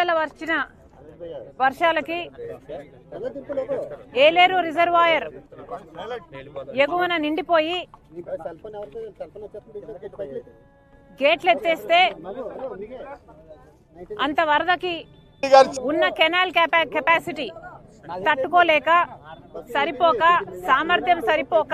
ఇటీవల వచ్చిన వర్షాలకి ఏలేరు రిజర్వాయర్ ఎగువన నిండిపోయి గేట్లు ఎత్తేస్తే అంత వరదకి ఉన్న కెనాల్ కెపా- కెపాసిటీ తట్టుకోలేక సరిపోక సామర్థ్యం సరిపోక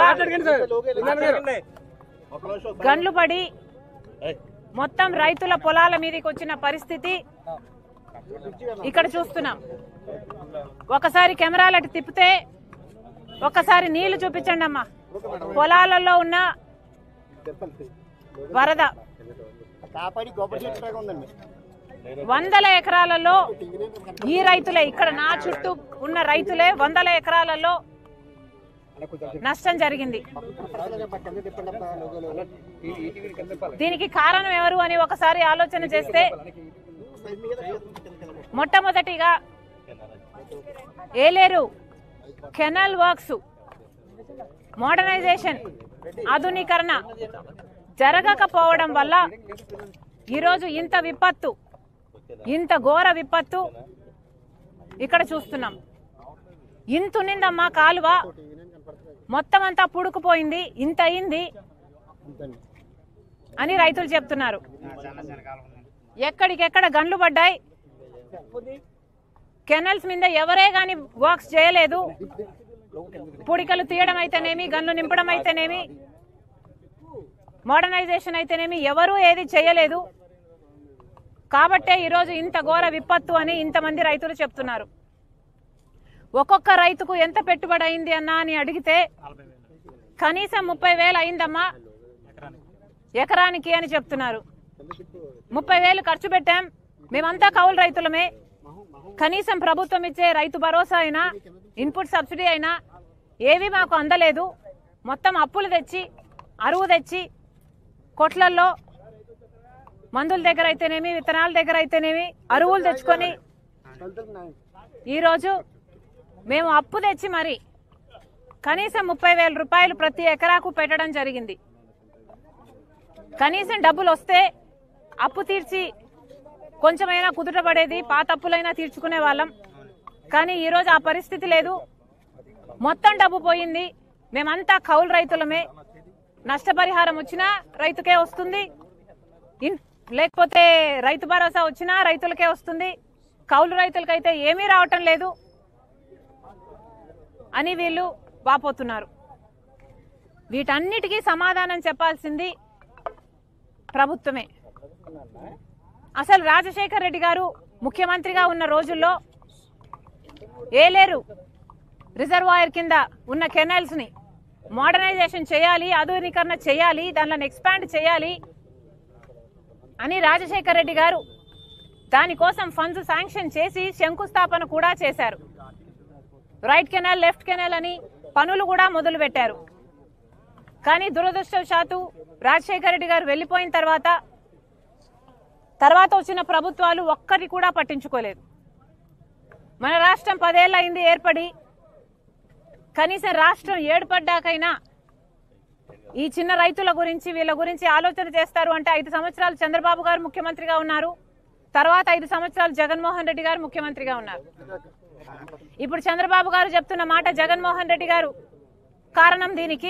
గన్లు పడి మొత్తం రైతుల పొలాల మీదకి వచ్చిన పరిస్థితి ఇక్కడ చూస్తున్నాం ఒకసారి కెమెరాలు అటు తిప్పితే ఒకసారి నీళ్లు చూపించండి అమ్మా పొలాలలో ఉన్న వరద కాపాడి గొప్ప చెట్టుగా ఉందండి వందల ఎకరాలలో ఈ రైతులే ఇక్కడ నా చుట్టూ ఉన్న రైతులే వందల ఎకరాలలో నష్టం జరిగింది దీనికి కారణం ఎవరు అని ఒకసారి ఆలోచన చేస్తే మొట్టమొదటిగా ఏలేరు కెనాల్ వర్క్స్ మోడర్నైజేషన్ ఆధునీకరణ జరగకపోవడం వల్ల ఈరోజు ఇంత విపత్తు ఇంత ఘోర విపత్తు ఇక్కడ చూస్తున్నాం ఇంత ఉన్నిందమ్మా కాలువ మొత్తం అంతా పుడుకుపోయింది ఇంత అయింది అని రైతులు చెప్తున్నారు ఎక్కడికెక్కడ గన్లు పడ్డాయి కెనల్స్ మీద ఎవరే గాని వర్క్స్ చేయలేదు పుడికలు తీయడం అయితేనేమి గన్లు నింపడం అయితేనేమి మోడర్నైజేషన్ అయితేనేమి ఎవరూ ఏది చేయలేదు కాబట్టే ఈరోజు ఇంత ఘోర విపత్తు అని ఇంతమంది రైతులు చెప్తున్నారు ఒక్కొక్క రైతుకు ఎంత పెట్టుబడి అయింది అన్నా అని అడిగితే కనీసం ముప్పై వేలు అయిందమ్మా ఎకరానికి అని చెప్తున్నారు ముప్పై వేలు ఖర్చు పెట్టాం మేమంతా కౌలు రైతులమే కనీసం ప్రభుత్వం ఇచ్చే రైతు భరోసా అయినా ఇన్పుట్ సబ్సిడీ అయినా ఏవి మాకు అందలేదు మొత్తం అప్పులు తెచ్చి అరువు తెచ్చి కొట్లల్లో మందుల దగ్గర అయితేనేమి విత్తనాల దగ్గర అయితేనేమి అరువులు తెచ్చుకొని ఈరోజు మేము అప్పు తెచ్చి మరి కనీసం ముప్పై వేల రూపాయలు ప్రతి ఎకరాకు పెట్టడం జరిగింది కనీసం డబ్బులు వస్తే అప్పు తీర్చి కొంచెమైనా కుదుటపడేది పాత అప్పులైనా తీర్చుకునే వాళ్ళం కానీ ఈరోజు ఆ పరిస్థితి లేదు మొత్తం డబ్బు పోయింది మేమంతా కౌలు రైతులమే నష్టపరిహారం వచ్చినా రైతుకే వస్తుంది ఇన్- లేకపోతే రైతు భరోసా వచ్చినా రైతులకే వస్తుంది కౌలు రైతులకైతే ఏమీ రావటం లేదు అని వీళ్ళు వాపోతున్నారు వీటన్నిటికీ సమాధానం చెప్పాల్సింది ప్రభుత్వమే అసలు రాజశేఖర్ రెడ్డి గారు ముఖ్యమంత్రిగా ఉన్న రోజుల్లో ఏలేరు రిజర్వాయర్ కింద ఉన్న కెనాల్స్ ని మోడర్నైజేషన్ చేయాలి ఆధునీకరణ చేయాలి దానిలో ఎక్స్పాండ్ చేయాలి అని రాజశేఖర్ రెడ్డి గారు దానికోసం ఫండ్స్ శాంక్షన్ చేసి శంకుస్థాపన కూడా చేశారు రైట్ కెనాల్ లెఫ్ట్ కెనాల్ అని పనులు కూడా మొదలు పెట్టారు కానీ దురదృష్టవశాత్తు రాజశేఖర రెడ్డి గారు వెళ్ళిపోయిన తర్వాత తర్వాత వచ్చిన ప్రభుత్వాలు ఒక్కటి కూడా పట్టించుకోలేదు మన రాష్ట్రం పదేళ్ళు అయింది ఏర్పడి కనీసం రాష్ట్రం ఏర్పడ్డాకైనా ఈ చిన్న రైతుల గురించి వీళ్ళ గురించి ఆలోచన చేస్తారు అంటే ఐదు సంవత్సరాలు చంద్రబాబు గారు ముఖ్యమంత్రిగా ఉన్నారు తర్వాత ఐదు సంవత్సరాలు జగన్మోహన్ రెడ్డి గారు ముఖ్యమంత్రిగా ఉన్నారు ఇప్పుడు చంద్రబాబు గారు చెప్తున్న మాట జగన్మోహన్ రెడ్డి గారు కారణం దీనికి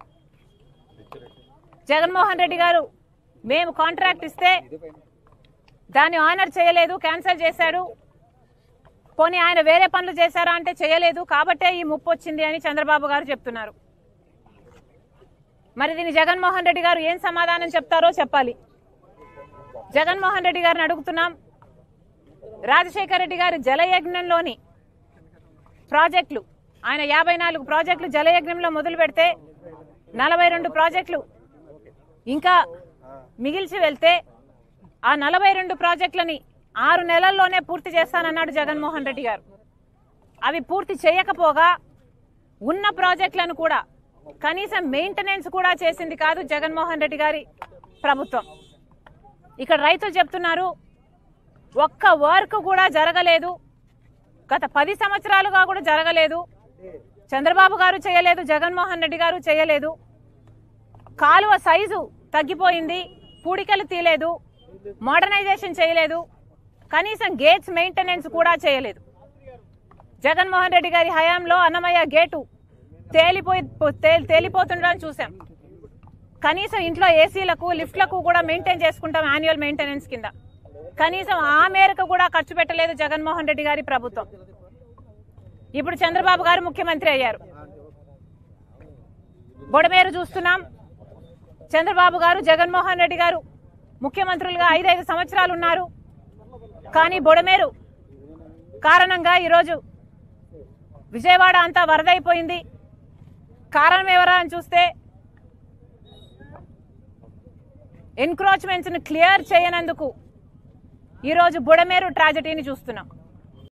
జగన్మోహన్ రెడ్డి గారు మేము కాంట్రాక్ట్ ఇస్తే దాన్ని ఆనర్ చేయలేదు క్యాన్సిల్ చేశాడు పోనీ ఆయన వేరే పనులు చేశారా అంటే చేయలేదు కాబట్టే ఈ ముప్పు వచ్చింది అని చంద్రబాబు గారు చెప్తున్నారు మరి దీన్ని జగన్మోహన్ రెడ్డి గారు ఏం సమాధానం చెప్తారో చెప్పాలి జగన్మోహన్ రెడ్డి గారిని అడుగుతున్నాం రాజశేఖర రెడ్డి గారి జలయజ్ఞంలోని ప్రాజెక్టులు ఆయన యాభై నాలుగు ప్రాజెక్టులు జలయజ్ఞంలో మొదలు పెడితే నలభై రెండు ప్రాజెక్టులు ఇంకా మిగిల్చి వెళ్తే ఆ నలభై రెండు ప్రాజెక్టులని ఆరు నెలల్లోనే పూర్తి చేస్తానన్నాడు జగన్మోహన్ రెడ్డి గారు అవి పూర్తి చేయకపోగా ఉన్న ప్రాజెక్టులను కూడా కనీసం మెయింటెనెన్స్ కూడా చేసింది కాదు జగన్మోహన్ రెడ్డి గారి ప్రభుత్వం ఇక్కడ రైతులు చెప్తున్నారు ఒక్క వర్క్ కూడా జరగలేదు గత పది సంవత్సరాలుగా కూడా జరగలేదు చంద్రబాబు గారు చేయలేదు జగన్మోహన్ రెడ్డి గారు చేయలేదు కాలువ సైజు తగ్గిపోయింది పూడికలు తీయలేదు మోడర్నైజేషన్ చేయలేదు కనీసం గేట్స్ మెయింటెనెన్స్ కూడా చేయలేదు జగన్మోహన్ రెడ్డి గారి హయాంలో అన్నమయ్య గేటు తేలిపోయి తే- తేలిపోతుండడం చూసాం కనీసం ఇంట్లో ఏసీలకు లిఫ్ట్లకు కూడా మెయింటైన్ చేసుకుంటాం యాన్యువల్ మెయింటెనెన్స్ కింద కనీసం ఆ మేరకు కూడా ఖర్చు పెట్టలేదు జగన్మోహన్ రెడ్డి గారి ప్రభుత్వం ఇప్పుడు చంద్రబాబు గారు ముఖ్యమంత్రి అయ్యారు బొడమేరు చూస్తున్నాం చంద్రబాబు గారు జగన్మోహన్ రెడ్డి గారు ముఖ్యమంత్రులుగా ఐదైదు సంవత్సరాలు ఉన్నారు కానీ బొడమేరు కారణంగా ఈరోజు విజయవాడ అంతా వరదైపోయింది కారణం ఎవరా అని చూస్తే ఎన్క్రోచ్మెంట్స్ ను క్లియర్ చేయనందుకు ఈరోజు బుడమేరు ట్రాజడీని చూస్తున్నాం